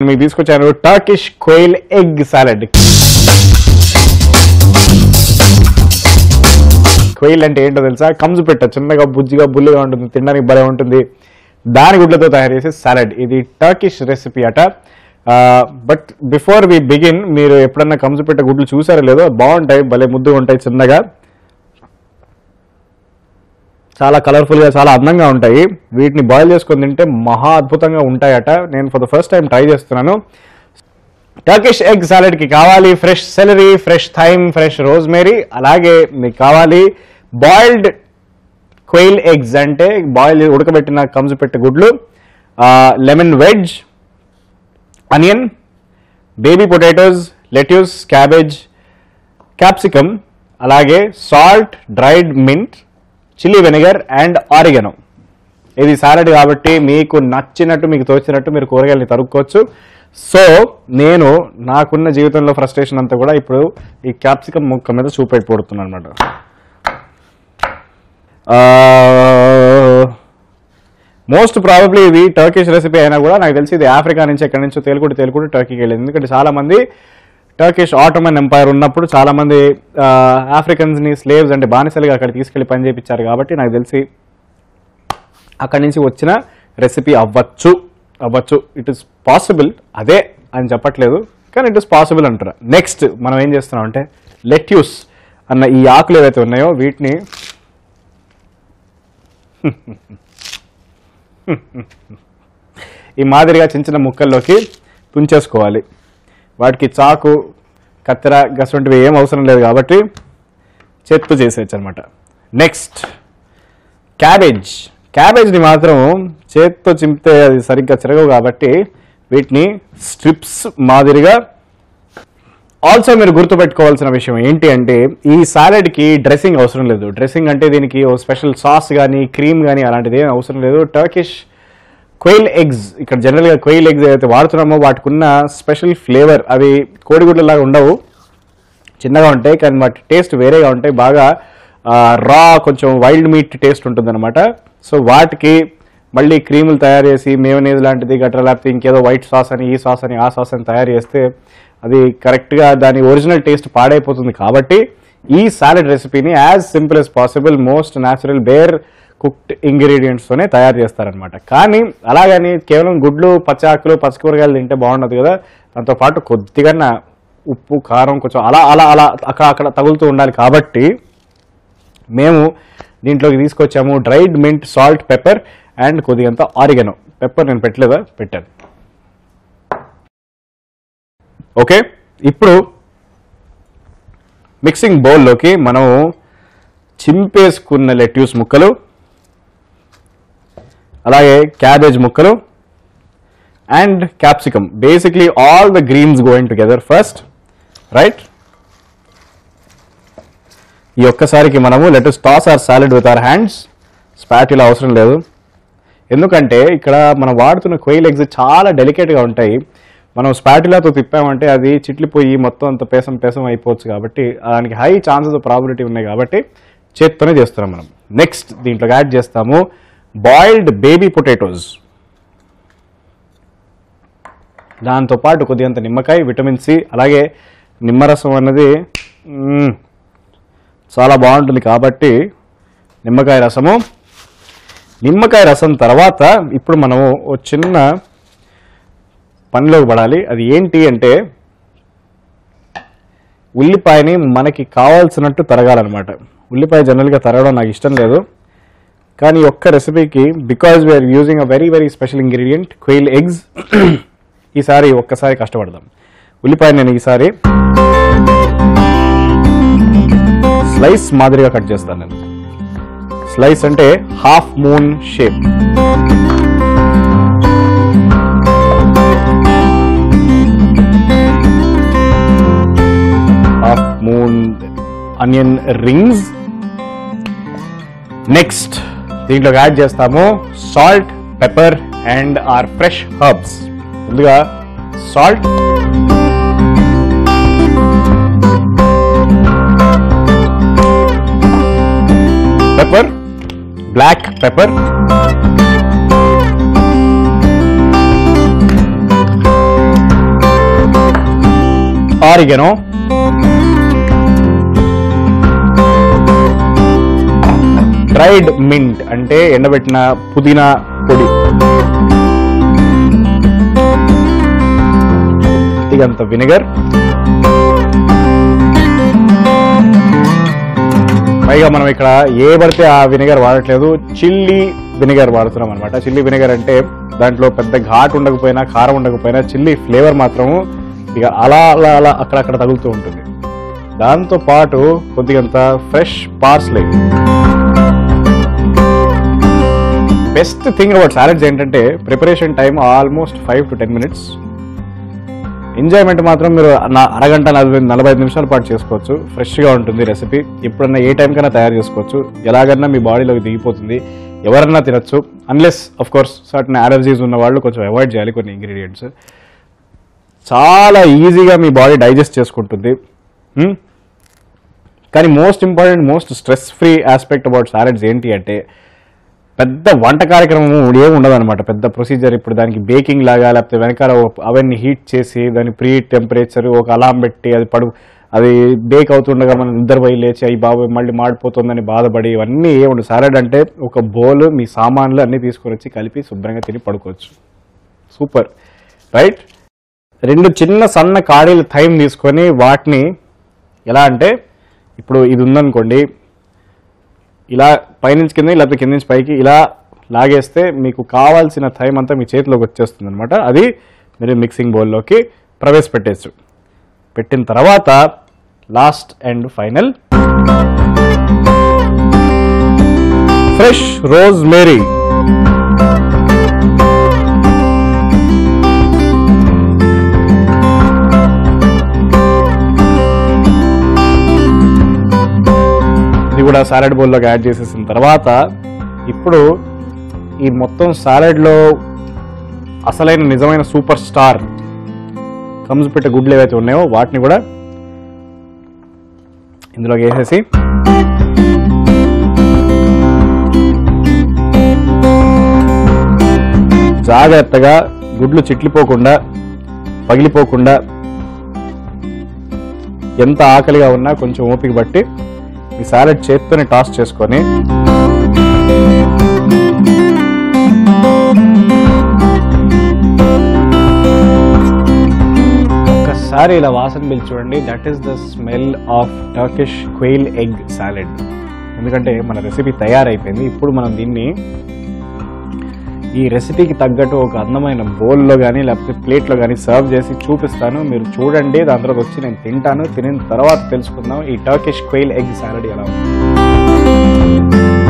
మీకు తీసుకొచ్చాను Turkish quail egg salad quail అంటే ఏంటో తెలుసా కంజు పెట్ట చిన్నగా బుజ్జిగా బుల్లిగా ఉంటుంది తినడానికి భలే ఉంటుంది దాని గుడ్లతో తయారు చేసే సాలెడ్ ఇది టర్కిష్ రెసిపీ అట బట్ బిఫోర్ వి బిగిన్ మీరు ఎప్పుడన్నా కంజు పెట్ట గుడ్లు చూసారో లేదో బాగుంటాయి భలే ముద్దుగా ఉంటాయి చిన్నగా చాలా కలర్ఫుల్గా చాలా అందంగా ఉంటాయి వీటిని బాయిల్ చేసుకొని తింటే మహా అద్భుతంగా ఉంటాయట నేను for the first time try చేస్తున్నాను టర్కిష్ ఎగ్ సాలెడ్కి కావాలి fresh celery fresh thyme fresh rosemary అలాగే మీకు కావాలి బాయిల్డ్ క్వెయిల్ ఎగ్స్ అంటే బాయిల్ ఉడకబెట్టిన కంజు పెట్టే గుడ్లు lemon wedge onion baby potatoes lettuce cabbage capsicum అలాగే salt dried mint chilli vinegar and oregano ఇది సాలడ్ కాబట్టి మీకు నచ్చినట్టు మీకు తోచినట్టు మీరు కూరగాయలని తరుక్కోవచ్చు సో నేను నాకున్న జీవితంలో ఫ్రస్ట్రేషన్ అంతా కూడా ఇప్పుడు ఈ క్యాప్సికమ్ ముక్క మీద చూపెట్టిపోతున్నాను అనమాట మోస్ట్ ప్రాబబ్లీ ఇది టర్కిష్ రెసిపీ అయినా కూడా నాకు తెలిసి ఇది ఆఫ్రికా నుంచి ఎక్కడి నుంచో తేలుకుంటూ తేలుకుంటూ టర్కీకి వెళ్ళింది ఎందుకంటే చాలా మంది టర్కిష్ ఆటోమన్ ఎంపైర్ ఉన్నప్పుడు చాలా మంది ఆఫ్రికన్స్ ని స్లేవ్స్ అంటే బానిసలుగా అక్కడ తీసుకెళ్లి పని చేయించారు కాబట్టి నాకు తెలిసి అక్కడి నుంచి వచ్చిన రెసిపీ అవ్వచ్చు అవ్వచ్చు ఇట్ ఇస్ పాసిబుల్ అదే అని చెప్పట్లేదు కానీ ఇట్ ఇస్ పాసిబుల్ అంటారు నెక్స్ట్ మనం ఏం చేస్తున్నాం అంటే లెట్యూస్ అన్న ఈ ఆకులు ఏవైతే ఉన్నాయో వీటిని ఈ మాదిరిగా చిన్న చిన్న ముక్కల్లోకి తుంచేసుకోవాలి వాటికి చాకు కత్తెర గసంటివి ఏం అవసరం లేదు కాబట్టి చేత్తో చేసేయచ్చు అనమాట నెక్స్ట్ క్యాబేజ్ క్యాబేజ్ని మాత్రం చేత్తో చింపితే అది సరిగ్గా తిరగవు కాబట్టి వీటిని స్ట్రిప్స్ మాదిరిగా ఆల్సో మీరు గుర్తుపెట్టుకోవాల్సిన విషయం ఏంటి అంటే ఈ సాలెడ్కి డ్రెస్సింగ్ అవసరం లేదు డ్రెస్సింగ్ అంటే దీనికి ఓ స్పెషల్ సాస్ కానీ క్రీమ్ కానీ అలాంటిది ఏం అవసరం లేదు టర్కిష్ క్వెయిల్ ఎగ్స్ ఇక్కడ జనరల్గా క్వెయిల్ ఎగ్స్ ఏదైతే వాడుతున్నామో వాటికి ఉన్న స్పెషల్ ఫ్లేవర్ అవి కోడిగుడ్లలాగా ఉండవు చిన్నగా ఉంటాయి కానీ వాటి టేస్ట్ వేరేగా ఉంటాయి బాగా రా కొంచెం వైల్డ్ మీట్ టేస్ట్ ఉంటుందన్నమాట సో వాటికి మళ్ళీ క్రీములు తయారు చేసి మేవనేజ్ లాంటిది గట్రా లేకపోతే ఇంకేదో వైట్ సాస్ అని ఈ సాస్ అని ఆ సాస్ అని తయారు చేస్తే అది కరెక్ట్గా దాని ఒరిజినల్ టేస్ట్ పాడైపోతుంది కాబట్టి ఈ సాలెడ్ రెసిపీని as simple as possible most natural bare cooked ఇంగ్రీడియంట్స్తోనే తయారు చేస్తారనమాట కానీ అలాగని కేవలం గుడ్లు పచ్చ ఆకులు పచ్చ కూరగాయలు తింటే బాగుండదు కదా దాంతోపాటు కొద్దిగా ఉప్పు కారం కొంచెం అలా అలా అలా అక్కడ అక్కడ తగులుతూ ఉండాలి కాబట్టి మేము దీంట్లోకి తీసుకొచ్చాము dried mint salt pepper and కొద్దిగంత ఆరిగనో పెప్పర్ నేను పెట్టలేదా పెట్టాను ఓకే ఇప్పుడు మిక్సింగ్ బౌల్లోకి మనం చింపేసుకున్న లెట్యూస్ ముక్కలు అలాగే క్యాబేజ్ ముక్కలు and capsicum basically all the greens going together first right ఈ ఒక్కసారికి మనము let's toss our salad with our hands spatula అవసరం లేదు ఎందుకంటే ఇక్కడ మనం వాడుతున్న కొయిల్ ఎగ్స్ చాలా డెలికేట్గా ఉంటాయి మనం స్పాటిలాతో తిప్పామంటే అది చిట్లిపోయి మొత్తం అంత పేసం పేసం అయిపోవచ్చు కాబట్టి దానికి హై ఛాన్సెస్ ప్రాబిలిటీ ఉన్నాయి కాబట్టి చేత్తోనే చేస్తున్నాం మనం నెక్స్ట్ దీంట్లోకి యాడ్ చేస్తాము బాయిల్డ్ బేబీ పొటాటోస్ దాంతోపాటు కొద్దిగంత నిమ్మకాయ విటమిన్ సి అలాగే నిమ్మరసం అన్నది మ్మ్, చాలా బాగుంటుంది కాబట్టి నిమ్మకాయ రసము నిమ్మకాయ రసం తర్వాత ఇప్పుడు మనము ఓ చిన్న పనిలోకి పడాలి అది ఏంటి అంటే ఉల్లిపాయని మనకి కావాల్సినట్టు తరగాలన్నమాట ఉల్లిపాయ జనరల్గా తరగడం నాకు ఇష్టం లేదు కానీ ఈ ఒక్క రెసిపీకి because we are using a very very special ingredient quail eggs ఈసారి ఒక్కసారి కష్టపడదాం ఉల్లిపాయ నేను ఈసారి స్లైస్ మాదిరిగా కట్ చేస్తాను నేను స్లైస్ అంటే half moon shape half moon onion rings next దీంట్లోకి యాడ్ చేస్తాము salt pepper and or fresh herbs ముందుగా salt pepper black pepper oregano dried mint అంటే ఎండబెట్టిన పుదీనా పొడి ఇదంత వినిగర్ పైగా మనం ఇక్కడ ఏ పడితే ఆ వినిగర్ వాడట్లేదు చిల్లీ వినిగర్ వాడుతున్నాం అనమాట చిల్లీ వినిగర్ అంటే దాంట్లో పెద్ద ఘాట్ ఉండకపోయినా కారం ఉండకపోయినా చిల్లీ ఫ్లేవర్ మాత్రము ఇక అలా అలా అలా అక్కడక్కడ తగులుతూ ఉంటుంది దాంతో పాటు కొద్దిగంత fresh parsley best thing about salads ఏంటంటే preparation time almost five to ten minutes enjoyment మాత్రం మీరు నా అరగంట నలభై నలభై ఐదు నిమిషాల పాటు చేసుకోవచ్చు ఫ్రెష్గా ఉంటుంది రెసిపీ ఎప్పుడన్నా ఏ టైం కన్నా తయారు చేసుకోవచ్చు ఎలాగన్నా మీ బాడీలోకి దిగిపోతుంది ఎవరన్నా తినచ్చు unless of course certain allergies ఉన్న వాళ్ళు కొంచెం అవాయిడ్ చేయాలి కొన్ని ఇంగ్రీడియంట్స్ చాలా ఈజీగా మీ బాడీ డైజెస్ట్ చేసుకుంటుంది Hmm? కానీ most important most stress free aspect about salads ఏంటి అంటే పెద్ద వంట కార్యక్రమం ఏమి ఉండదు అనమాట పెద్ద ప్రొసీజర్ ఇప్పుడు దానికి బేకింగ్ లాగా లేకపోతే వెనకాల అవన్నీ హీట్ చేసి దాని ప్రీ టెంపరేచర్ ఒక అలాం పెట్టి అది పడు అది బేక్ అవుతుండగా మనం నిద్రపోయి లేచి అయ్యి బాబు మళ్ళీ మాడిపోతుందని బాధపడి ఇవన్నీ ఏముండదు సాలెడ్ అంటే ఒక బౌల్ మీ సామాన్లు అన్నీ తీసుకొని వచ్చి కలిపి శుభ్రంగా తిని పడుకోవచ్చు సూపర్ రైట్ రెండు చిన్న సన్న కాడీలు థైమ్ తీసుకొని వాటిని ఎలా అంటే ఇప్పుడు ఇది ఉందనుకోండి ఇలా పైనుంచి కింద లేకపోతే కింద నుంచి పైకి ఇలా లాగేస్తే మీకు కావాల్సిన థైమ్ అంతా మీ చేతిలోకి వచ్చేస్తుంది అనమాట అది మీరు మిక్సింగ్ బౌల్లోకి ప్రవేశపెట్టేచ్చు పెట్టిన తర్వాత last and final fresh rosemary ఇది కూడా సాలెడ్ బౌల్లోకి యాడ్ చేసేసిన తర్వాత ఇప్పుడు ఈ మొత్తం సాలెడ్లో అసలైన నిజమైన సూపర్ స్టార్ కమ్స్ పెట్టే గుడ్లు ఏవైతే ఉన్నాయో వాటిని కూడా ఇందులోకి వేసేసి జాగ్రత్తగా గుడ్లు చిట్లిపోకుండా పగిలిపోకుండా ఎంత ఆకలిగా ఉన్నా కొంచెం ఓపిక బట్టి ఈ సాలెడ్ చేత్తోనే టాస్ చేసుకొని ఒక్కసారి ఇలా వాసన పిలిచి చూడండి that is the smell of Turkish quail egg salad ఎందుకంటే మన రెసిపీ తయారైపోయింది ఇప్పుడు మనం దీన్ని ఈ రెసిపీకి తగ్గట్టు ఒక అందమైన బౌల్లో కానీ లేకపోతే ప్లేట్లో కానీ సర్వ్ చేసి చూపిస్తాను మీరు చూడండి దాని తర్వాత వచ్చి నేను తింటాను తినిన తర్వాత తెలుసుకుందాం ఈ టర్కిష్ క్వెయిల్ ఎగ్ సాలడ్ ఎలా ఉంది